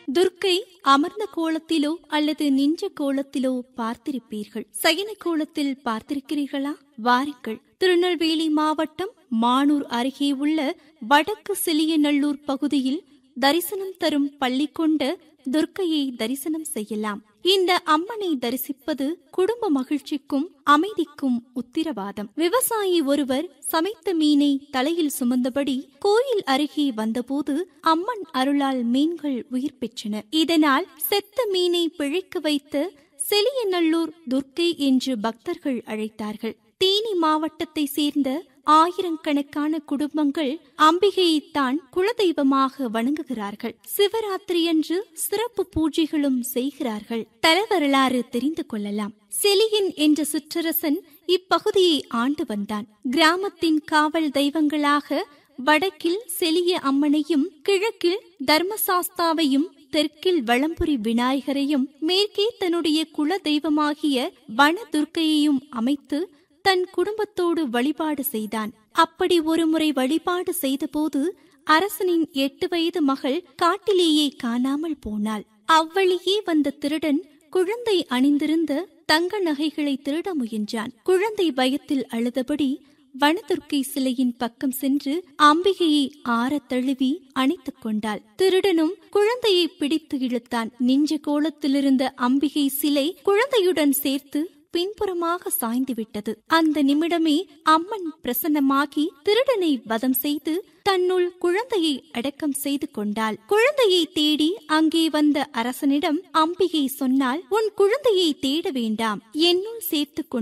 துர்க்கை அமர்ந்த கோலத்திலோ அல்லது நின்ற கோலத்திலோ பார்த்திருப்பீர்கள் சயன கோலத்தில் பார்த்திருக்கிறீர்களா வாருங்கள் திருநெல்வேலி மாவட்டம் மானூர் அருகே உள்ள வடக்கு செலியநல்லூர் பகுதியில் தரிசனம் தரும் பள்ளி கொண்ட துர்க்கையை தரிசனம் செய்யலாம் இந்த அம்மனை தரிசிப்பது குடும்ப மகிழ்ச்சிக்கும் அமைதிக்கும் உத்திரவாதம் விவசாயி ஒருவர் சமைத்த மீனை தலையில் சுமந்தபடி கோயில் அருகே வந்தபோது அம்மன் அருளால் மீன்கள் உயிர் பெற்றன இதனால் செத்த மீனை பிழைக்க வைத்த செலியநல்லூர் துர்க்கை என்று பக்தர்கள் அழைத்தார்கள் தேனி மாவட்டத்தை சேர்ந்த ஆயிரக்கணக்கான குடும்பங்கள் அம்பிகையைத்தான் குலதெய்வமாக வணங்குகிறார்கள் சிவராத்திரியன்று சிறப்பு பூஜைகளும் செய்கிறார்கள் தலவரலாறு தெரிந்து கொள்ளலாம் செலியன் என்ற சிற்றரசன் இப்பகுதியை ஆண்டு வந்தான் கிராமத்தின் காவல் தெய்வங்களாக வடக்கில் செலிய அம்மனையும் கிழக்கில் தர்மசாஸ்தாவையும் தெற்கில் வளம்புரி விநாயகரையும் மேற்கே தன்னுடைய குல தெய்வமாகிய வனதுர்க்கையையும் அமைத்து தன் குடும்பத்தோடு வழிபாடு செய்தான் அப்படி ஒருமுறை வழிபாடு செய்தபோது அரசனின் எட்டு வயது மகள் காட்டிலேயே காணாமல் போனாள் அவ்வழியே வந்த திருடன் குழந்தை அணிந்திருந்த தங்க நகைகளை திருட முயன்றான் குழந்தை பயத்தில் அழுதபடி வனதுர்க்கை சிலையின் பக்கம் சென்று அம்பிகையை ஆற தழுவி அணைத்துக் கொண்டாள் திருடனும் குழந்தையை பிடித்து இழுத்தான் நின்ற கோலத்திலிருந்த அம்பிகை சிலை குழந்தையுடன் சேர்த்து பின்புறமாக சாய்ந்து விட்டது அந்த நிமிடமே அம்மன் பிரசன்னமாகி திருடனை வதம் செய்து தன்னுள் குழந்தையை அடக்கம் செய்து கொண்டாள் குழந்தையை தேடி அங்கே வந்த அரசனிடம் அம்பிகை சொன்னால் உன் குழந்தையை தேட வேண்டாம் என்னுள் சேர்த்து